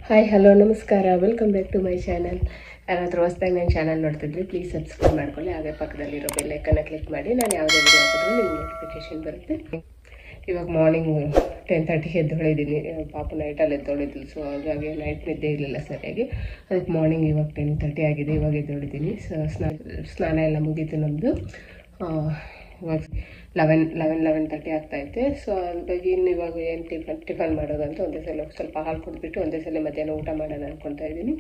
Hi hello ನಮಸ್ಕಾರ welcome back to my channel ಯಾರಾದರೂ ಹೊಸ್ದಾಗಿ ನನ್ನ ಚಾನಲ್ ನೋಡ್ತಿದ್ರೆ ಪ್ಲೀಸ್ ಸಬ್ಸ್ಕ್ರೈಬ್ ಮಾಡ್ಕೊಳ್ಳಿ ಹಾಗೆ ಪಕ್ಕದಲ್ಲಿರೋ ಬೆಲ್ಲೈಕನ್ನ ಕ್ಲಿಕ್ ಮಾಡಿ ನಾನು ಯಾವುದೇ ವಿಡಿಯೋ ಹಾಕಿದ್ರು ನಿಮ್ಗೆ ನೋಟಿಫಿಕೇಶನ್ ಬರುತ್ತೆ ಇವಾಗ ಮಾರ್ನಿಂಗ್ ಟೆನ್ ತರ್ಟಿಗೆ ಎದ್ದೊಳಿದ್ದೀನಿ ಪಾಪು ನೈಟಲ್ಲಿ ಎದ್ದೊಳಿದ್ಲು ಸೊ ಹಾಗಾಗಿ ನೈಟ್ ನಿದ್ದೆ ಇರಲಿಲ್ಲ ಸರಿಯಾಗಿ ಅದಕ್ಕೆ ಮಾರ್ನಿಂಗ್ ಇವಾಗ ಟೆನ್ ತರ್ಟಿ ಆಗಿದೆ ಇವಾಗ ಎದ್ದೊಳಿದ್ದೀನಿ ಸೊ ಸ್ನಾನ ಸ್ನಾನ ಎಲ್ಲ ಮುಗೀತು ನಮ್ಮದು ಇವಾಗ ಲೆವೆನ್ ಲೆವೆನ್ ಲೆವೆನ್ ತರ್ಟಿ ಆಗ್ತಾಯಿದೆ ಸೊ ಹಾಗಾಗಿ ಇನ್ನು ಇವಾಗ ಏನು ಟಿಫನ್ ಟಿಫನ್ ಮಾಡೋದಂತ ಒಂದೇ ಸಲ ಸ್ವಲ್ಪ ಹಾಲು ಕುಡಿದ್ಬಿಟ್ಟು ಒಂದೇ ಸಲ ಮಧ್ಯಾಹ್ನ ಊಟ ಮಾಡೋಣ ಅನ್ಕೊತಾ ಇದ್ದೀನಿ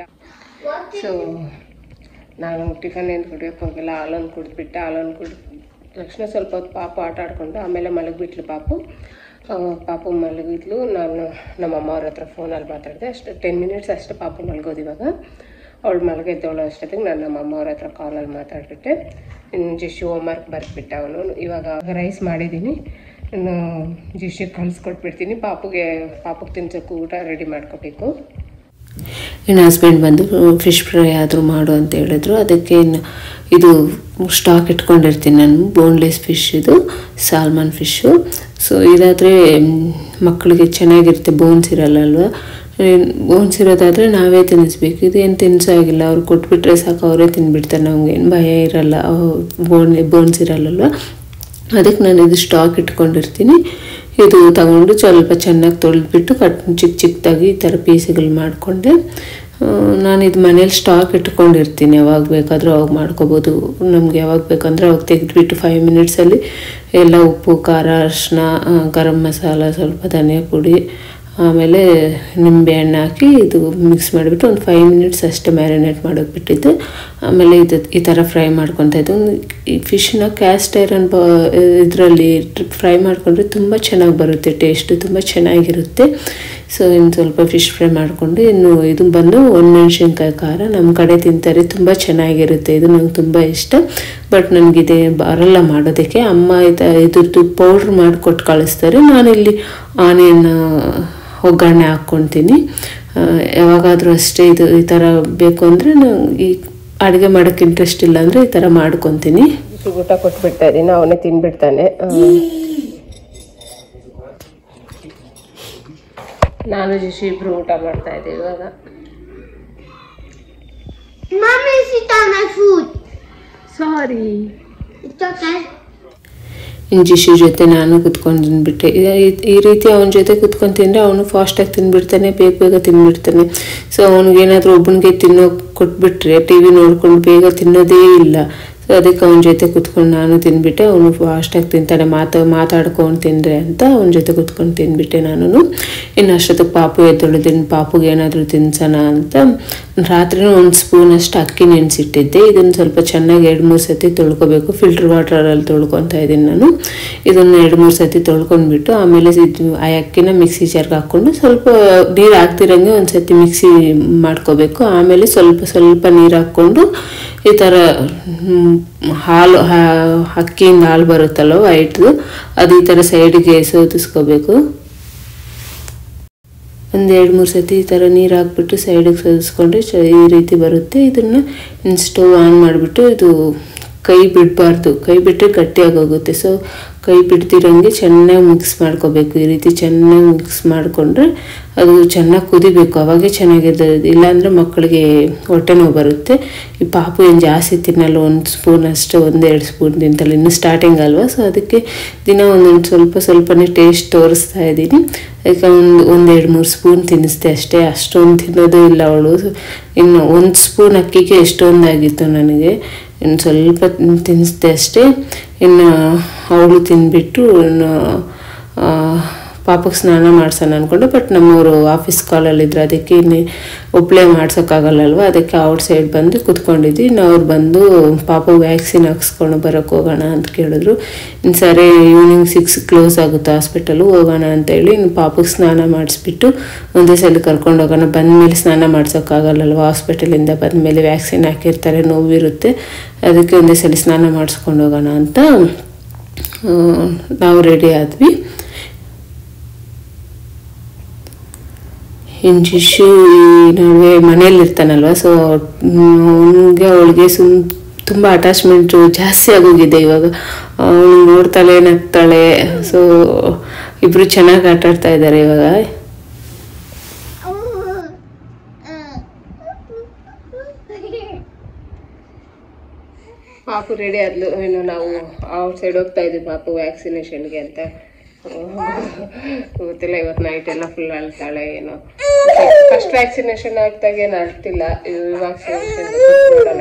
ಸೊ ನಾನು ಟಿಫನ್ ಏನು ಕುಡಿಯೋಕೆ ಹೋಗಿಲ್ಲ ಹಾಲನ್ನು ಕುಡಿದ್ಬಿಟ್ಟೆ ಹಾಲನ್ನು ಕುಡಿದ ತಕ್ಷಣ ಸ್ವಲ್ಪ ಹೊತ್ತು ಪಾಪು ಆಟ ಆಡಿಕೊಂಡು ಆಮೇಲೆ ಮಲಗಿಬಿಟ್ಲು ಪಾಪು ಆ, ಪಾಪು ಮಲಗಿದ್ಲು ನಾನು ನಮ್ಮ ಅಮ್ಮ ಅವ್ರ ಹತ್ರ ಫೋನಲ್ಲಿ ಮಾತಾಡಿದೆ ಅಷ್ಟು ಟೆನ್ ಮಿನಿಟ್ಸ್ ಅಷ್ಟು ಪಾಪು ಮಲಗೋದು ಇವಾಗ ಅವಳು ಮಲಗಿದ್ದವಳು ಅಷ್ಟೊತ್ತಿಗೆ ನಾನು ನಮ್ಮ ಅಮ್ಮ ಅವ್ರ ಹತ್ರ ಕಾಲಲ್ಲಿ ಮಾತಾಡ್ಬಿಟ್ಟೆ ಇನ್ನು ಜಿಶು ಹೋಮ್ವರ್ಕ್ ಬರೆದ್ಬಿಟ್ಟ ಅವನು ಇವಾಗ ರೈಸ್ ಮಾಡಿದ್ದೀನಿ ಇನ್ನು ಜಿಶಿಗೆ ಕಲಿಸ್ಕೊಟ್ಬಿಡ್ತೀನಿ ಪಾಪುಗೆ ಪಾಪುಗೆ ತಿನ್ಸೋಕ್ಕೂ ಊಟ ರೆಡಿ ಮಾಡ್ಕೋಬೇಕು ಇನ್ನು ಹಸ್ಬೆಂಡ್ ಬಂದು ಫಿಶ್ ಫ್ರೈ ಆದರೂ ಮಾಡು ಅಂತ ಹೇಳಿದ್ರು ಅದಕ್ಕೆ ಇನ್ನು ಇದು ಸ್ಟಾಕ್ ಇಟ್ಕೊಂಡಿರ್ತೀನಿ ನಾನು ಬೋನ್ಲೆಸ್ ಫಿಶ್ ಇದು ಸಾಲ್ಮನ್ ಫಿಶ್ಶು ಸೊ ಇದಾದರೆ ಮಕ್ಕಳಿಗೆ ಚೆನ್ನಾಗಿರುತ್ತೆ ಬೋನ್ಸ್ ಇರಲ್ಲ ಅಲ್ವಾ ಬೋನ್ಸ್ ಇರೋದಾದರೆ ನಾವೇ ತಿನ್ನಿಸ್ಬೇಕು ಇದೇನು ತಿನ್ಸೋ ಆಗಿಲ್ಲ ಅವ್ರು ಕೊಟ್ಬಿಟ್ರೆ ಸಾಕು ಅವರೇ ತಿನ್ಬಿಡ್ತಾರೆ ನಮಗೇನು ಭಯ ಇರಲ್ಲ ಬೋನ್ ಬೋನ್ಸ್ ಇರಲ್ಲಲ್ವ ಅದಕ್ಕೆ ನಾನು ಇದು ಸ್ಟಾಕ್ ಇಟ್ಕೊಂಡಿರ್ತೀನಿ ಇದು ತಗೊಂಡು ಸ್ವಲ್ಪ ಚೆನ್ನಾಗಿ ತೊಳೆದ್ಬಿಟ್ಟು ಕಟ್ ಚಿಕ್ಕ ಚಿಕ್ಕದಾಗಿ ಈ ಥರ ಪೀಸ್ಗಳು ಮಾಡಿಕೊಂಡೆ ನಾನು ಇದು ಮನೇಲಿ ಸ್ಟಾಕ್ ಇಟ್ಕೊಂಡಿರ್ತೀನಿ ಯಾವಾಗ ಬೇಕಾದರೂ ಅವಾಗ ಮಾಡ್ಕೋಬೋದು ನಮ್ಗೆ ಯಾವಾಗ ಬೇಕಂದ್ರೆ ಅವಾಗ ತೆಗೆದ್ಬಿಟ್ಟು ಫೈವ್ ಮಿನಿಟ್ಸಲ್ಲಿ ಎಲ್ಲ ಉಪ್ಪು ಖಾರ ಅರಿಶಿನ ಗರಂ ಮಸಾಲ ಸ್ವಲ್ಪ ಧನಿಯಾ ಪುಡಿ ಆಮೇಲೆ ನಿಂಬೆ ಹಣ್ಣು ಹಾಕಿ ಇದು ಮಿಕ್ಸ್ ಮಾಡಿಬಿಟ್ಟು ಒಂದು ಫೈವ್ ಮಿನಿಟ್ಸ್ ಅಷ್ಟೇ ಮ್ಯಾರಿನೇಟ್ ಮಾಡೋಕೆ ಬಿಟ್ಟಿದ್ದು ಆಮೇಲೆ ಇದು ಈ ಥರ ಫ್ರೈ ಮಾಡ್ಕೊತಾ ಇದ್ದು ಈ ಫಿಶ್ನ ಕ್ಯಾಸ್ಟ್ ಐರನ್ ಬ ಇದರಲ್ಲಿ ಫ್ರೈ ಮಾಡಿಕೊಂಡ್ರೆ ತುಂಬ ಚೆನ್ನಾಗಿ ಬರುತ್ತೆ ಟೇಸ್ಟು ತುಂಬ ಚೆನ್ನಾಗಿರುತ್ತೆ ಸೊ ಇನ್ನು ಸ್ವಲ್ಪ ಫಿಶ್ ಫ್ರೈ ಮಾಡಿಕೊಂಡು ಇನ್ನು ಇದು ಬಂದು ಒಣಮೆಣ್ಸಿನ್ಕಾಯಿ ಖಾರ ನಮ್ಮ ಕಡೆ ತಿಂತಾರೆ ತುಂಬ ಚೆನ್ನಾಗಿರುತ್ತೆ ಇದು ನಂಗೆ ತುಂಬ ಇಷ್ಟ ಬಟ್ ನನಗಿದೆ ಬರಲ್ಲ ಮಾಡೋದಕ್ಕೆ ಅಮ್ಮ ಇದು ಇದ್ರದ್ದು ಪೌಡ್ರ್ ಮಾಡಿಕೊಟ್ಟು ಕಳಿಸ್ತಾರೆ ನಾನಿಲ್ಲಿ ಆನಿಯನ್ ಒಗ್ಗರಣೆ ಹಾಕ್ಕೊತೀನಿ ಯಾವಾಗಾದರೂ ಅಷ್ಟೇ ಇದು ಈ ಥರ ಬೇಕು ಅಂದರೆ ಈ ಅಡುಗೆ ಮಾಡೋಕ್ಕೆ ಇಂಟ್ರೆಸ್ಟ್ ಇಲ್ಲ ಅಂದರೆ ಈ ಥರ ಮಾಡ್ಕೊತೀನಿ ಜಿಶಿಗೆ ಊಟ ಕೊಟ್ಬಿಡ್ತಾ ಇದ್ದೀನಿ ಅವನೇ ತಿನ್ಬಿಡ್ತಾನೆ ಆ, ನಾನು ಜಿಶಿ ಇಬ್ರು ಊಟ ಮಾಡ್ತಾ ಇದ್ದೀವಿ ಇವಾಗ Mommy, sit on my food. Sorry It's okay. ಇಂಜಿಶಿ ಜೊತೆ ನಾನು ಕುತ್ಕೊಂಡು ತಿಂದ್ಬಿಟ್ಟೆ ಈ- ಈ ರೀತಿ ಅವನ ಜೊತೆ ಕುತ್ಕೊಂಡು ತಿಂದರೆ ಅವನು ಫಾಸ್ಟಾಗಿ ತಿಂದ್ಬಿಡ್ತಾನೆ ಬೇಗ ಬೇಗ ತಿಂದ್ಬಿಡ್ತಾನೆ ಸೊ ಅವನಿಗೇನಾದರೂ ಒಬ್ಬನಿಗೆ ತಿನ್ನೋಕೆ ಕೊಟ್ಬಿಟ್ರೆ ಟಿ ವಿ ನೋಡ್ಕೊಂಡು ಬೇಗ ತಿನ್ನೋದೇ ಇಲ್ಲ ಸೊ ಅದಕ್ಕೆ ಅವನ ಜೊತೆ ಕುತ್ಕೊಂಡು ನಾನು ತಿಂದ್ಬಿಟ್ಟೆ ಅವನು ಫಾಸ್ಟಾಗಿ ತಿಂತಾನೆ ಮಾತಾ ಮಾತಾಡ್ಕೊಂಡು ತಿಂದರೆ ಅಂತ ಅವನ ಜೊತೆ ಕುತ್ಕೊಂಡು ತಿಂದ್ಬಿಟ್ಟೆ ನಾನು ಇನ್ನು ಅಷ್ಟೊತ್ತಿಗೆ ಪಾಪು ಎದ್ದೊಳಿದ್ದೀನಿ ಪಾಪುಗೆ ಏನಾದರೂ ತಿನ್ಸೋಣ ಅಂತ ರಾತ್ರಿನೂ ಒಂದು ಸ್ಪೂನ್ ಅಷ್ಟು ಅಕ್ಕಿ ನೆನೆಸಿಟ್ಟಿದ್ದೆ ಇದನ್ನು ಸ್ವಲ್ಪ ಚೆನ್ನಾಗಿ ಎರಡು ಮೂರು ಸತಿ ತೊಳ್ಕೊಬೇಕು ಫಿಲ್ಟರ್ ವಾಟರಲ್ಲಿ ತೊಳ್ಕೊತಾ ಇದ್ದೀನಿ ನಾನು ಇದನ್ನು ಎರಡು ಮೂರು ಸತಿ ತೊಳ್ಕೊಂಡ್ಬಿಟ್ಟು ಆಮೇಲೆ ಇದು ಆ ಅಕ್ಕಿನ ಮಿಕ್ಸಿ ಜಾರ್ಗೆ ಹಾಕ್ಕೊಂಡು ಸ್ವಲ್ಪ ನೀರು ಹಾಕ್ತಿರಂಗೆ ಒಂದು ಸತಿ ಮಿಕ್ಸಿ ಮಾಡ್ಕೋಬೇಕು ಆಮೇಲೆ ಸ್ವಲ್ಪ ಸ್ವಲ್ಪ ನೀರು ಹಾಕ್ಕೊಂಡು ಈ ಥರ ಮ್, ಹಾಲು ಹಾ- ಅಕ್ಕಿಯಿಂದ ಹಾಲು ಬರುತ್ತಲ್ಲ ವೈಟ್ದು ಅದು ಈ ಥರ ಸೈಡಿಗೆ ಸೋದಿಸ್ಕೋಬೇಕು ಒಂದು ಎರಡು ಮೂರು ಸತಿ ಈ ಥರ ನೀರು ಹಾಕ್ಬಿಟ್ಟು ಸೈಡಿಗೆ ಸೋದಿಸ್ಕೊಂಡ್ರೆ ಚ ಈ ರೀತಿ ಬರುತ್ತೆ ಇದನ್ನು ಸ್ಟವ್ ಆನ್ ಮಾಡಿಬಿಟ್ಟು ಇದು ಕೈ ಬಿಡಬಾರ್ದು ಕೈ ಬಿಟ್ಟರೆ ಗಟ್ಟಿಯಾಗಿ ಹೋಗುತ್ತೆ ಸೊ ಕೈ ಬಿಡ್ತಿರಂಗೆ ಚೆನ್ನಾಗಿ ಮಿಕ್ಸ್ ಮಾಡ್ಕೋಬೇಕು ಈ ರೀತಿ ಚೆನ್ನಾಗಿ ಮಿಕ್ಸ್ ಮಾಡಿಕೊಂಡ್ರೆ ಅದು ಚೆನ್ನಾಗಿ ಕುದಿಬೇಕು ಅವಾಗೇ ಚೆನ್ನಾಗಿರ್ತದೆ ಇಲ್ಲಾಂದರೆ ಮಕ್ಕಳಿಗೆ ಹೊಟ್ಟೆ ನೋವು ಬರುತ್ತೆ ಈ ಪಾಪು ಏನು ಜಾಸ್ತಿ ತಿನ್ನಲ್ಲ ಒಂದು ಸ್ಪೂನ್ ಅಷ್ಟು ಒಂದೆರಡು ಸ್ಪೂನ್ ತಿಂತಲ್ಲ ಇನ್ನು ಸ್ಟಾರ್ಟಿಂಗ್ ಅಲ್ವಾ ಸೊ ಅದಕ್ಕೆ ದಿನ ಒಂದೊಂದು ಸ್ವಲ್ಪ ಸ್ವಲ್ಪನೇ ಟೇಸ್ಟ್ ತೋರಿಸ್ತಾ ಇದ್ದೀನಿ ಅದಕ್ಕೆ ಒಂದು ಒಂದೆರಡು ಮೂರು ಸ್ಪೂನ್ ತಿನ್ನಿಸ್ದೆ ಅಷ್ಟೇ ಅಷ್ಟೊಂದು ತಿನ್ನೋದೇ ಇಲ್ಲ ಅವಳು ಇನ್ನು ಒಂದು ಸ್ಪೂನ್ ಅಕ್ಕಿಗೆ ಎಷ್ಟೊಂದಾಗಿತ್ತು ನನಗೆ ಇನ್ನು ಸ್ವಲ್ಪ ತಿನ್ನಿಸ್ದೆ ಅಷ್ಟೇ ಇನ್ನು ಅವಳು ತಿಂದ್ಬಿಟ್ಟು ಇನ್ನು ಆ, ಪಾಪಕ್ಕೆ ಸ್ನಾನ ಮಾಡ್ಸೋಣ ಅಂದ್ಕೊಂಡೆ ಬಟ್ ನಮ್ಮವರು ಆಫೀಸ್ ಕಾಲಲ್ಲಿದ್ರು ಅದಕ್ಕೆ ಇನ್ನು ಒಬ್ಬಳೇ ಮಾಡ್ಸೋಕ್ಕಾಗಲ್ಲಲ್ವ ಅದಕ್ಕೆ ಔಟ್ ಸೈಡ್ ಬಂದು ಕುತ್ಕೊಂಡಿದ್ವಿ ಇನ್ನು ಅವ್ರು ಬಂದು ಪಾಪ ವ್ಯಾಕ್ಸಿನ್ ಹಾಕ್ಸ್ಕೊಂಡು ಬರೋಕ್ಕೆ ಹೋಗೋಣ ಅಂತ ಕೇಳಿದ್ರು ಇನ್ನು ಸರಿ ಈವ್ನಿಂಗ್ ಸಿಕ್ಸ್ ಕ್ಲೋಸ್ ಆಗುತ್ತೆ ಹಾಸ್ಪಿಟಲು ಹೋಗೋಣ ಅಂತೇಳಿ ಇನ್ನು ಪಾಪಕ್ಕೆ ಸ್ನಾನ ಮಾಡಿಸ್ಬಿಟ್ಟು ಒಂದೇ ಸಲ ಕರ್ಕೊಂಡು ಹೋಗೋಣ ಬಂದಮೇಲೆ ಸ್ನಾನ ಮಾಡ್ಸೋಕ್ಕಾಗಲ್ಲಲ್ವ ಹಾಸ್ಪಿಟಲಿಂದ ಬಂದಮೇಲೆ ವ್ಯಾಕ್ಸಿನ್ ಹಾಕಿರ್ತಾರೆ ನೋವಿರುತ್ತೆ ಅದಕ್ಕೆ ಒಂದೇ ಸಲ ಸ್ನಾನ ಮಾಡಿಸ್ಕೊಂಡು ಹೋಗೋಣ ಅಂತ ಆ, ನಾವು ರೆಡಿ ಆದ್ವಿ ಇಂಜಿಶು ಈ ನಡುವೆ ಮನೇಲಿ ಇರ್ತಾನಲ್ವ ಸೊ ಅವನಿಗೆ ಅವಳಿಗೆ ಸುಮ್ ತುಂಬ ಅಟ್ಯಾಚ್ಮೆಂಟು ಜಾಸ್ತಿ ಆಗೋಗಿದೆ ಇವಾಗ ಅವಳು ನೋಡ್ತಾಳೆ ನಗ್ತಾಳೆ ಸೊ ಇಬ್ಬರು ಚೆನ್ನಾಗಿ ಆಟ ಆಡ್ತಾ ಇದ್ದಾರೆ ಇವಾಗ ಪಾಪು ರೆಡಿ ಆದ್ಲು ಇನ್ನು ನಾವು ಔಟ್ ಸೈಡ್ ಹೋಗ್ತಾ ಇದ್ವಿ ಪಾಪು ವ್ಯಾಕ್ಸಿನೇಷನ್ಗೆ ಅಂತ ಗೊತ್ತಿಲ್ಲ ಇವತ್ತು ನೈಟ್ ಎಲ್ಲ ಫುಲ್ ಅಳ್ತಾಳೆ ಏನೋ ಫಸ್ಟ್ ವ್ಯಾಕ್ಸಿನೇಷನ್ ಆಗ್ದಾಗ ಏನು ಅಳ್ತಿಲ್ಲ ವ್ಯಾಕ್ಸಿನೇಷನ್ ನೋಡೋಣ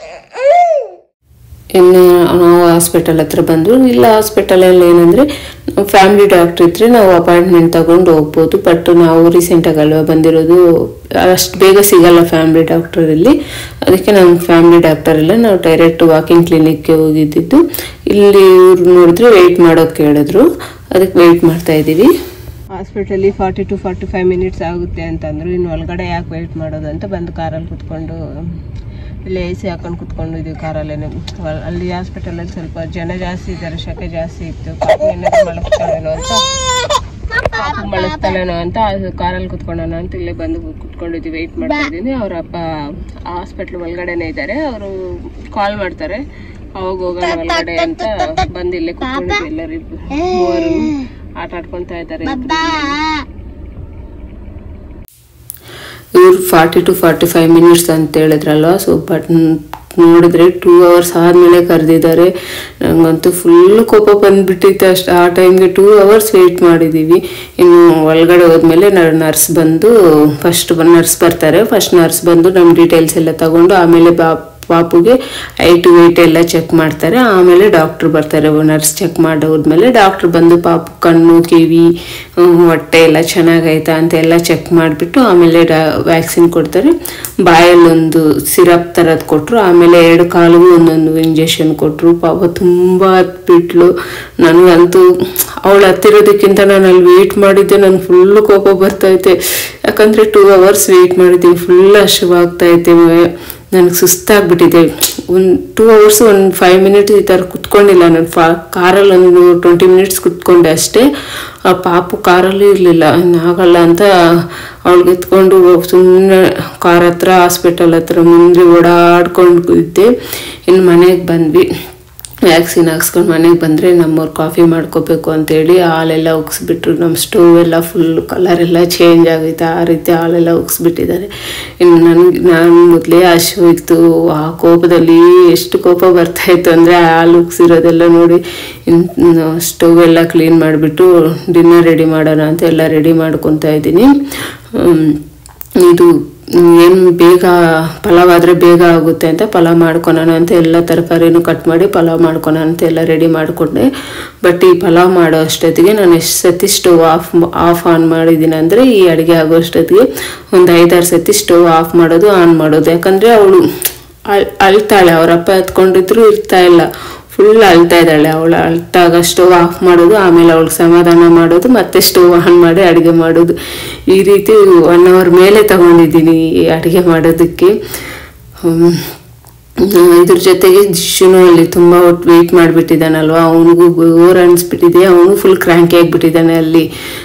ಇನ್ನು ನಾವು ಹಾಸ್ಪಿಟಲ್ ಹತ್ರ ಬಂದು ಇಲ್ಲ ಹಾಸ್ಪಿಟಲಲ್ಲಿ ಏನಂದರೆ ಫ್ಯಾಮಿಲಿ ಡಾಕ್ಟ್ರ್ ಇದ್ದರೆ ನಾವು ಅಪಾಯಿಂಟ್ಮೆಂಟ್ ತಗೊಂಡು ಹೋಗ್ಬೋದು ಬಟ್ ನಾವು ರೀಸೆಂಟಾಗಿ ಅಲ್ವಾ ಬಂದಿರೋದು ಅಷ್ಟು ಬೇಗ ಸಿಗಲ್ಲ ಫ್ಯಾಮಿಲಿ ಡಾಕ್ಟರಲ್ಲಿ ಅದಕ್ಕೆ ನಮ್ಮ ಫ್ಯಾಮಿಲಿ ಡಾಕ್ಟರ್ ಇಲ್ಲ ನಾವು ಡೈರೆಕ್ಟ್ ವಾಕಿಂಗ್ ಕ್ಲಿನಿಕ್ಗೆ ಹೋಗಿದ್ದಿದ್ದು ಇಲ್ಲಿ ಇವ್ರು ನೋಡಿದ್ರೆ ವೆಯ್ಟ್ ಮಾಡೋಕೆ ಹೇಳಿದ್ರು ಅದಕ್ಕೆ ವೆಯ್ಟ್ ಮಾಡ್ತಾ ಇದ್ದೀವಿ ಹಾಸ್ಪಿಟಲಿ forty to forty five minutes ಆಗುತ್ತೆ ಅಂತಂದ್ರು ಇನ್ನು ಒಳಗಡೆ ಯಾಕೆ ವೆಯ್ಟ್ ಮಾಡೋದು ಅಂತ ಬಂದು ಕಾರಲ್ಲಿ ಕುತ್ಕೊಂಡು ಇಲ್ಲಿ ಎ ಸಿ ಹಾಕೊಂಡು ಕುತ್ಕೊಂಡಿದ್ವಿ ಕಾರಲ್ಲೇನೆ ಅಲ್- ಅಲ್ಲಿ ಹಾಸ್ಪಿಟಲಲ್ಲಿ ಸ್ವಲ್ಪ ಜನ ಜಾಸ್ತಿ ಇದ್ದಾರೆ ಶಕೆ ಜಾಸ್ತಿ ಇತ್ತು ಪಾಪ ಏನಾದ್ರು ಮಲಗ್ತಾಳೇನೋ ಅಂತ ಪಾಪ ಮಲಗ್ತಾಳೇನೋ ಅಂತ ಅದು ಕಾರಲ್ಲಿ ಕುತ್ಕೊಳ್ಳೋಣ ಅಂತ ಇಲ್ಲೇ ಬಂದು ಕುತ್ಕೊಂಡಿದ್ವಿ ವೆಯ್ಟ್ ಮಾಡ್ತಾ ಇದ್ದೀನಿ ಅವ್ರ ಅಪ್ಪ ಹಾಸ್ಪಿಟ್ಲ್ ಒಳಗಡೆನೆ ಇದ್ದಾರೆ ಅವರು ಕಾಲ್ ಮಾಡ್ತಾರೆ ಅವಾಗ ಹೋಗೋಣ ಒಳಗಡೆ ಅಂತ ಬಂದು ಇಲ್ಲೇ ಕುತ್ಕೊಂಡಿದ್ವಿ ಎಲ್ಲರೂ ಮೂವರು ಆಟ ಆಡ್ಕೊಂತಾ ಇದ್ದಾರೆ ಇಬ್ರು. ಇವ್ರು forty to forty five minutes ಅಂತ ಹೇಳಿದ್ರಲ್ವ ಸೊ ಬಟ್ ನೋಡಿದ್ರೆ ಟೂ ಅವರ್ಸ್ ಆದಮೇಲೆ ಕರೆದಿದ್ದಾರೆ ನನಗಂತೂ ಫುಲ್ ಕೋಪ ಬಂದ್ಬಿಟ್ಟಿತ್ತು ಅಷ್ಟು ಆ ಟೈಮ್ಗೆ ಟೂ ಅವರ್ಸ್ ವೆಯ್ಟ್ ಮಾಡಿದ್ದೀವಿ ಇನ್ನು ಒಳಗಡೆ ಹೋದ್ಮೇಲೆ ನರ್ಸ್ ಬಂದು ಫಸ್ಟ್ ನರ್ಸ್ ಬರ್ತಾರೆ ಫಸ್ಟ್ ನರ್ಸ್ ಬಂದು ನಮ್ಮ ಡೀಟೇಲ್ಸ್ ಎಲ್ಲ ತಗೊಂಡು ಆಮೇಲೆ ಬಾ ಪಾಪುಗೆ ಐಟ್ ವೆಯ್ಟ್ ಎಲ್ಲ ಚೆಕ್ ಮಾಡ್ತಾರೆ ಆಮೇಲೆ ಡಾಕ್ಟ್ರ್ ಬರ್ತಾರೆ ನರ್ಸ್ ಚೆಕ್ ಮಾಡೋದ್ಮೇಲೆ ಡಾಕ್ಟ್ರ್ ಬಂದು ಪಾಪು ಕಣ್ಣು ಕಿವಿ ಹ್ಮ್, ಹೊಟ್ಟೆ ಎಲ್ಲ ಚೆನ್ನಾಗೈತಾ ಅಂತ ಎಲ್ಲ ಚೆಕ್ ಮಾಡಿಬಿಟ್ಟು ಆಮೇಲೆ ಡಾ ವ್ಯಾಕ್ಸಿನ್ ಕೊಡ್ತಾರೆ ಬಾಯಲ್ಲೊಂದು ಸಿರಪ್ ಥರದ್ದು ಕೊಟ್ಟರು ಆಮೇಲೆ ಎರಡು ಕಾಲಿಗೂ ಒಂದೊಂದು ಇಂಜೆಕ್ಷನ್ ಕೊಟ್ಟರು ಪಾಪ ತುಂಬ ಬಿಟ್ಲು ನನಗಂತೂ ಅವಳು ಹತ್ತಿರೋದಕ್ಕಿಂತ ನಾನು ಅಲ್ಲಿ ವೆಯ್ಟ್ ಮಾಡಿದ್ದೆ ನನಗೆ ಫುಲ್ಲು ಕೋಪ ಬರ್ತೈತೆ ಯಾಕಂದರೆ ಟೂ ಅವರ್ಸ್ ವೆಯ್ಟ್ ಮಾಡಿದ್ದೀನಿ ಫುಲ್ ಹಸಿವಾಗ್ತೈತೆ ನನಗೆ ಸುಸ್ತಾಗ್ಬಿಟ್ಟಿದೆ ಒಂದು ಟೂ ಅವರ್ಸ್ ಒಂದು ಫೈವ್ ಮಿನಿಟ್ಸ್ ಈ ಥರ ಕುತ್ಕೊಂಡಿಲ್ಲ ನಾನು ಫಾ ಕಾರಲ್ಲಿ ಒಂದು ಟ್ವೆಂಟಿ ಮಿನಿಟ್ಸ್ ಕುತ್ಕೊಂಡೆ ಅಷ್ಟೇ ಆ ಪಾಪು ಕಾರಲ್ಲಿ ಇರಲಿಲ್ಲ ಆಗಲ್ಲ ಅಂತ ಅವಳಿಗೆ ಎತ್ಕೊಂಡು ಸುಮ್ಮನೆ ಕಾರ್ ಹತ್ರ ಹಾಸ್ಪಿಟಲ್ ಹತ್ರ ಮುಂದೆ ಓಡಾಡ್ಕೊಂಡು ಇದ್ದೆ ಇನ್ನು ಮನೆಗೆ ಬಂದ್ವಿ ವ್ಯಾಕ್ಸಿನ್ ಹಾಕ್ಸ್ಕೊಂಡು ಮನೆಗೆ ಬಂದರೆ ನಮ್ಮವ್ರು ಕಾಫಿ ಮಾಡ್ಕೋಬೇಕು ಅಂತೇಳಿ ಹಾಲೆಲ್ಲ ಉಗ್ಸ್ಬಿಟ್ರು ನಮ್ಮ ಸ್ಟವ್ ಎಲ್ಲ ಫುಲ್ ಕಲರ್ ಎಲ್ಲ ಚೇಂಜ್ ಆಗೈತೆ ಆ ರೀತಿ ಹಾಲೆಲ್ಲ ಉಗ್ಸ್ಬಿಟ್ಟಿದ್ದಾರೆ ಇನ್ನು ನನಗೆ ನಾನು ಮೊದಲೇ ಹಶು ಇತ್ತು ಆ ಕೋಪದಲ್ಲಿ ಎಷ್ಟು ಕೋಪ ಬರ್ತಾಯಿತ್ತು ಅಂದರೆ ಹಾಲು ಉಗ್ಸಿರೋದೆಲ್ಲ ನೋಡಿ ಇನ್ನು ಸ್ಟವ್ ಎಲ್ಲ ಕ್ಲೀನ್ ಮಾಡಿಬಿಟ್ಟು ಡಿನ್ನರ್ ರೆಡಿ ಮಾಡೋಣ ಅಂತ ಎಲ್ಲ ರೆಡಿ ಮಾಡ್ಕೊತಾ ಇದ್ದೀನಿ ಹ್ಮ್, ಇದು ಏನು ಬೇಗ ಪಲಾವ್ ಆದರೆ ಬೇಗ ಆಗುತ್ತೆ ಅಂತ ಪಲಾವ್ ಮಾಡ್ಕೊಳೋಣ ಅಂತ ಎಲ್ಲ ತರಕಾರಿನೂ ಕಟ್ ಮಾಡಿ ಪಲಾವ್ ಮಾಡ್ಕೊಳೋಣ ಅಂತ ಎಲ್ಲ ರೆಡಿ ಮಾಡಿಕೊಂಡೆ ಬಟ್ ಈ ಪಲಾವ್ ಮಾಡೋ ಅಷ್ಟೊತ್ತಿಗೆ ನಾನು ಎಷ್ಟು ಸತಿ ಸ್ಟವ್ ಆಫ್ ಆಫ್ ಆನ್ ಮಾಡಿದ್ದೀನಿ ಅಂದರೆ ಈ ಅಡುಗೆ ಆಗೋ ಅಷ್ಟೊತ್ತಿಗೆ ಒಂದು ಐದಾರು ಸತಿ ಸ್ಟವ್ ಆಫ್ ಮಾಡೋದು ಆನ್ ಮಾಡೋದು ಯಾಕಂದರೆ ಅವಳು ಅಳ್ ಅಳ್ತಾಳೆ ಅವರಪ್ಪ ಎತ್ಕೊಂಡಿದ್ರು ಇರ್ತಾ ಇಲ್ಲ ಫುಲ್ ಅಳ್ತಾ ಇದ್ದಾಳೆ ಅವಳು ಅಳ್ತಾಗ ಸ್ಟವ್ ಆಫ್ ಮಾಡೋದು ಆಮೇಲೆ ಅವಳಿಗೆ ಸಮಾಧಾನ ಮಾಡೋದು ಮತ್ತೆ ಸ್ಟವ್ ಆನ್ ಮಾಡಿ ಅಡುಗೆ ಮಾಡೋದು ಈ ರೀತಿ ಒನ್ ಅವರ್ ಮೇಲೆ ತಗೊಂಡಿದ್ದೀನಿ ಈ ಅಡುಗೆ ಮಾಡೋದಕ್ಕೆ ಹ್ಮ್. ಇದ್ರ ಜೊತೆಗೆ ಜಿಶುನು ಅಲ್ಲಿ ತುಂಬ ಹೊತ್ತು ವೆಯ್ಟ್ ಮಾಡಿಬಿಟ್ಟಿದ್ದಾನಲ್ವ ಅವನಿಗೂ ಬೋರ್ ಅನಿಸ್ಬಿಟ್ಟಿದೆ ಅವನು ಫುಲ್ ಕ್ರ್ಯಾಂಕಿ ಆಗಿಬಿಟ್ಟಿದ್ದಾನೆ ಅಲ್ಲಿ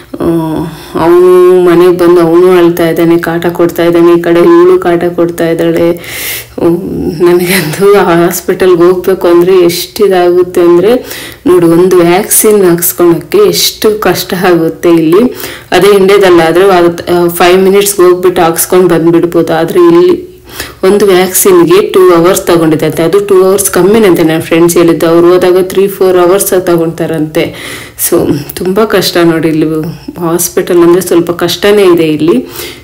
ಅವನು ಮನೆಗೆ ಬಂದು ಅವನು ಅಳ್ತಾ ಇದ್ದಾನೆ ಕಾಟ ಕೊಡ್ತಾ ಇದ್ದಾನೆ ಈ ಕಡೆ ಇವಳು ಕಾಟ ಕೊಡ್ತಾ ಇದ್ದಾಳೆ ಹ್ಮ್, ನನಗಂತೂ ಹಾಸ್ಪಿಟಲ್ಗೆ ಹೋಗ್ಬೇಕು ಅಂದರೆ ಎಷ್ಟು ಇದಾಗುತ್ತೆ ಅಂದರೆ ನೋಡಿ ಒಂದು ವ್ಯಾಕ್ಸಿನ್ ಹಾಕ್ಸ್ಕೊಳಕ್ಕೆ ಎಷ್ಟು ಕಷ್ಟ ಆಗುತ್ತೆ ಇಲ್ಲಿ ಅದೇ ಇಂಡಿಯಾದಲ್ಲಾದರೆ ಫೈವ್ ಮಿನಿಟ್ಸ್ಗೆ ಹೋಗ್ಬಿಟ್ಟು ಹಾಕ್ಸ್ಕೊಂಡು ಬಂದ್ಬಿಡ್ಬೋದು ಆದರೆ ಇಲ್ಲಿ ಒಂದು ವ್ಯಾಕ್ಸಿನ್ಗೆ ಟೂ ಅವರ್ಸ್ ತಗೊಂಡಿದ್ದಂತೆ ಅದು ಟೂ ಅವರ್ಸ್ ಕಮ್ಮಿನಂತೆ ನನ್ನ ಫ್ರೆಂಡ್ಸ್ ಹೇಳಿದ್ದು ಅವ್ರು ಹೋದಾಗ ತ್ರೀ ಫೋರ್ ಅವರ್ಸ್ ತಗೊಳ್ತಾರಂತೆ ಸೊ ತುಂಬ ಕಷ್ಟ ನೋಡಿ ಇಲ್ಲಿ ಹಾಸ್ಪಿಟಲ್ ಅಂದರೆ ಸ್ವಲ್ಪ ಕಷ್ಟನೇ ಇದೆ ಇಲ್ಲಿ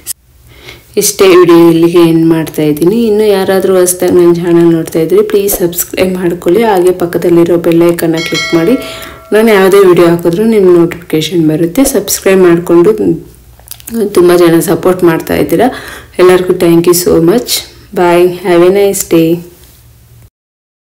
ಇಷ್ಟೇ ವಿಡಿಯೋ ಇಲ್ಲಿಗೆ ಎಂಡ್ ಮಾಡ್ತಾ ಇದ್ದೀನಿ ಇನ್ನು ಯಾರಾದರೂ ಹೊಸ್ದಾಗಿ ನನ್ನ ಚಾನಲ್ ನೋಡ್ತಾ ಇದ್ರಿ ಪ್ಲೀಸ್ ಸಬ್ಸ್ಕ್ರೈಬ್ ಮಾಡ್ಕೊಳ್ಳಿ ಹಾಗೆ ಪಕ್ಕದಲ್ಲಿರೋ ಬೆಲ್ಲೈಕನ್ನ ಕ್ಲಿಕ್ ಮಾಡಿ ನಾನು ಯಾವುದೇ ವಿಡಿಯೋ ಹಾಕಿದ್ರೂ ನಿಮ್ಮ ನೋಟಿಫಿಕೇಷನ್ ಬರುತ್ತೆ ಸಬ್ಸ್ಕ್ರೈಬ್ ಮಾಡಿಕೊಂಡು ತುಂಬ ಜನ ಸಪೋರ್ಟ್ ಮಾಡ್ತಾ ಇದ್ದೀರಾ ಎಲ್ಲರಿಗೂ thank you so much bye have a nice day